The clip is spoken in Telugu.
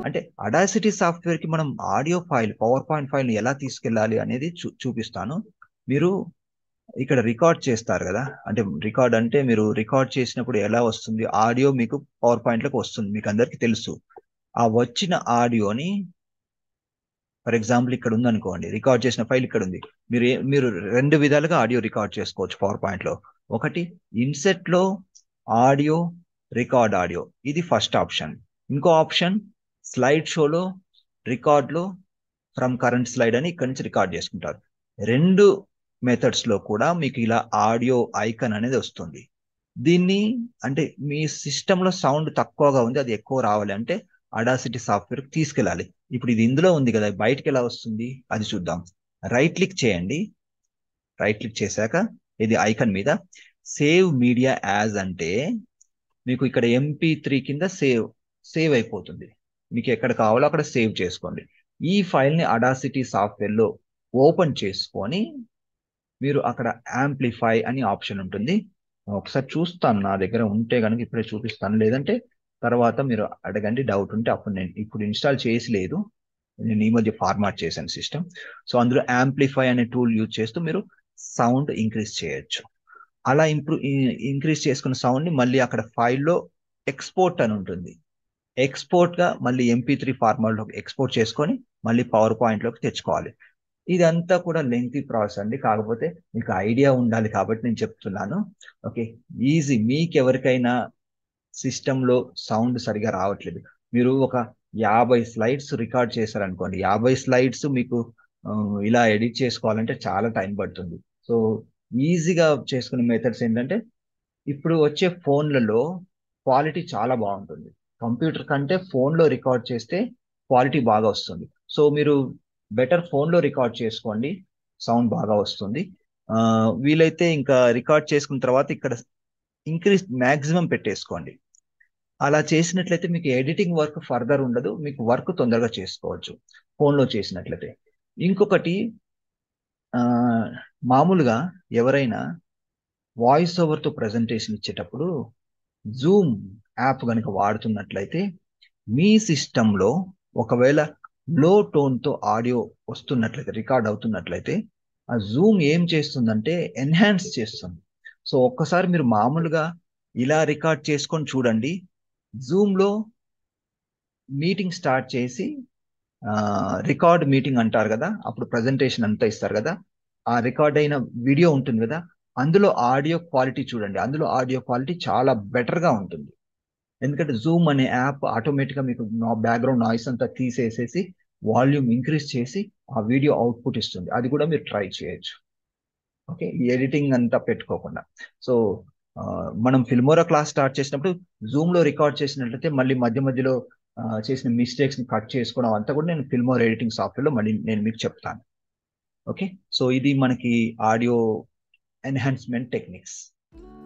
అంటే అడాసిటీ సాఫ్ట్వేర్ కి మనం audio file PowerPoint file ఎలా తీసుకెళ్ళాలి అనేది చూ చూపిస్తాను మీరు ఇక్కడ రికార్డ్ చేస్తారు కదా అంటే రికార్డ్ అంటే మీరు రికార్డ్ చేసినప్పుడు ఎలా వస్తుంది ఆడియో మీకు పవర్ పాయింట్ లోకి వస్తుంది మీకు అందరికి తెలుసు ఆ వచ్చిన ఆడియోని ఫర్ ఎగ్జాంపుల్ ఇక్కడ ఉంది అనుకోండి రికార్డ్ చేసిన ఫైల్ ఇక్కడ ఉంది మీరు ఏ- మీరు రెండు విధాలుగా ఆడియో రికార్డ్ చేసుకోవచ్చు పవర్ పాయింట్ లో ఒకటి ఇన్సెట్ లో ఆడియో రికార్డ్ ఆడియో ఇది ఫస్ట్ ఆప్షన్ ఇంకో ఆప్షన్ స్లైడ్ షోలో రికార్డ్ లో ఫ్రమ్ కరెంట్ స్లైడ్ అని ఇక్కడ నుంచి రికార్డ్ చేసుకుంటారు రెండు మెథడ్స్ లో కూడా మీకు ఇలా ఆడియో ఐకన్ అనేది వస్తుంది దీన్ని అంటే మీ సిస్టమ్ లో సౌండ్ తక్కువగా ఉంది అది ఎక్కువ రావాలి అంటే అడాసిటీ సాఫ్ట్వేర్ తీసుకెళ్ళాలి ఇప్పుడు ఇది ఇందులో ఉంది కదా బయటికి ఎలా వస్తుంది అది చూద్దాం రైట్ క్లిక్ చేయండి రైట్ క్లిక్ చేశాక ఇది ఐకన్ మీద సేవ్ మీడియా యాజ్ అంటే మీకు ఇక్కడ ఎంపీ త్రీ కింద సేవ్ సేవ్ అయిపోతుంది మీకు ఎక్కడ కావాలో అక్కడ సేవ్ చేసుకోండి ఈ ఫైల్ ని అడాసిటీ సాఫ్ట్వేర్ లో ఓపెన్ చేసుకొని మీరు అక్కడ యాంప్లిఫై అని ఆప్షన్ ఉంటుంది ఒకసారి చూస్తాను నా దగ్గర ఉంటే కనుక ఇప్పుడే చూపిస్తాను లేదంటే తర్వాత మీరు అడగండి డౌట్ ఉంటే అప్పుడు నేను ఇప్పుడు ఇన్స్టాల్ చేసి లేదు నేను ఈ మధ్య ఫార్మాట్ చేశాను సిస్టమ్ సో అందులో యాంప్లిఫై అనే టూల్ యూజ్ చేస్తూ మీరు సౌండ్ ఇంక్రీజ్ చేయొచ్చు అలా ఇంప్రూవ్ ఇంక్రీజ్ చేసుకున్న సౌండ్ ని మళ్ళీ అక్కడ ఫైల్లో ఎక్స్పోర్ట్ అని ఉంటుంది ఎక్స్పోర్ట్ గా మళ్ళీ ఎంపీ త్రీ ఫార్మాట్ లోకి ఎక్స్పోర్ట్ చేసుకొని మళ్ళీ పవర్ పాయింట్ లోకి తెచ్చుకోవాలి ఇదంతా కూడా లెంగ్తీ ప్రాసెస్ అండి కాకపోతే మీకు ఐడియా ఉండాలి కాబట్టి నేను చెప్తున్నాను ఓకే ఈజీ మీకు ఎవరికైనా సిస్టమ్ లో సౌండ్ సరిగా రావట్లేదు మీరు ఒక యాభై స్లైడ్స్ రికార్డ్ చేశారనుకోండి యాభై స్లైడ్స్ మీకు ఆ, ఇలా ఎడిట్ చేసుకోవాలంటే చాలా టైం పడుతుంది సో ఈజీగా చేసుకునే మెథడ్స్ ఏంటంటే ఇప్పుడు వచ్చే ఫోన్లలో క్వాలిటీ చాలా బాగుంటుంది కంప్యూటర్ కంటే ఫోన్లో రికార్డ్ చేస్తే క్వాలిటీ బాగా వస్తుంది సో మీరు బెటర్ ఫోన్లో రికార్డ్ చేసుకోండి సౌండ్ బాగా వస్తుంది ఆ, వీలైతే ఇంకా రికార్డ్ చేసుకున్న తర్వాత ఇక్కడ ఇంక్రీజ్ మ్యాక్సిమం పెట్టేసుకోండి అలా చేసినట్లయితే మీకు ఎడిటింగ్ వర్క్ ఫర్దర్ ఉండదు మీకు వర్క్ తొందరగా చేసుకోవచ్చు ఫోన్లో చేసినట్లయితే ఇంకొకటి ఆ, మామూలుగా ఎవరైనా వాయిస్ ఓవర్తో ప్రజెంటేషన్ ఇచ్చేటప్పుడు జూమ్ యాప్ కనుక వాడుతున్నట్లయితే మీ సిస్టంలో ఒకవేళ లో టోన్తో ఆడియో వస్తున్నట్లయితే రికార్డ్ అవుతున్నట్లయితే ఆ జూమ్ ఏం చేస్తుందంటే ఎన్హాన్స్ చేస్తుంది సో ఒక్కసారి మీరు మామూలుగా ఇలా రికార్డ్ చేసుకొని చూడండి జూమ్లో మీటింగ్ స్టార్ట్ చేసి రికార్డ్ మీటింగ్ అంటారు కదా అప్పుడు ప్రజెంటేషన్ అంతా ఇస్తారు కదా ఆ రికార్డ్ అయిన వీడియో ఉంటుంది కదా అందులో ఆడియో క్వాలిటీ చూడండి అందులో ఆడియో క్వాలిటీ చాలా బెటర్ గా ఉంటుంది ఎందుకంటే జూమ్ అనే యాప్ ఆటోమేటిక్ గా మీకు బ్యాక్గ్రౌండ్ నాయిస్ అంతా తీసేసేసి వాల్యూమ్ ఇంక్రీజ్ చేసి ఆ వీడియో అవుట్పుట్ ఇస్తుంది అది కూడా మీరు ట్రై చేయొచ్చు ఓకే ఈ ఎడిటింగ్ అంతా పెట్టుకోకుండా సో ఆ, మనం ఫిల్మోరా క్లాస్ స్టార్ట్ చేసినప్పుడు జూమ్ లో రికార్డ్ చేసినట్లయితే మళ్ళీ మధ్య మధ్యలో ఆ, చేసిన మిస్టేక్స్ ని కట్ చేసుకోవడం అంతా కూడా నేను ఫిల్మోర్ ఎడిటింగ్ సాఫ్ట్వేర్ లో మళ్ళీ నేను మీకు చెప్తాను ఓకే సో ఇది మనకి ఆడియో ఎన్హాన్స్మెంట్ టెక్నిక్స్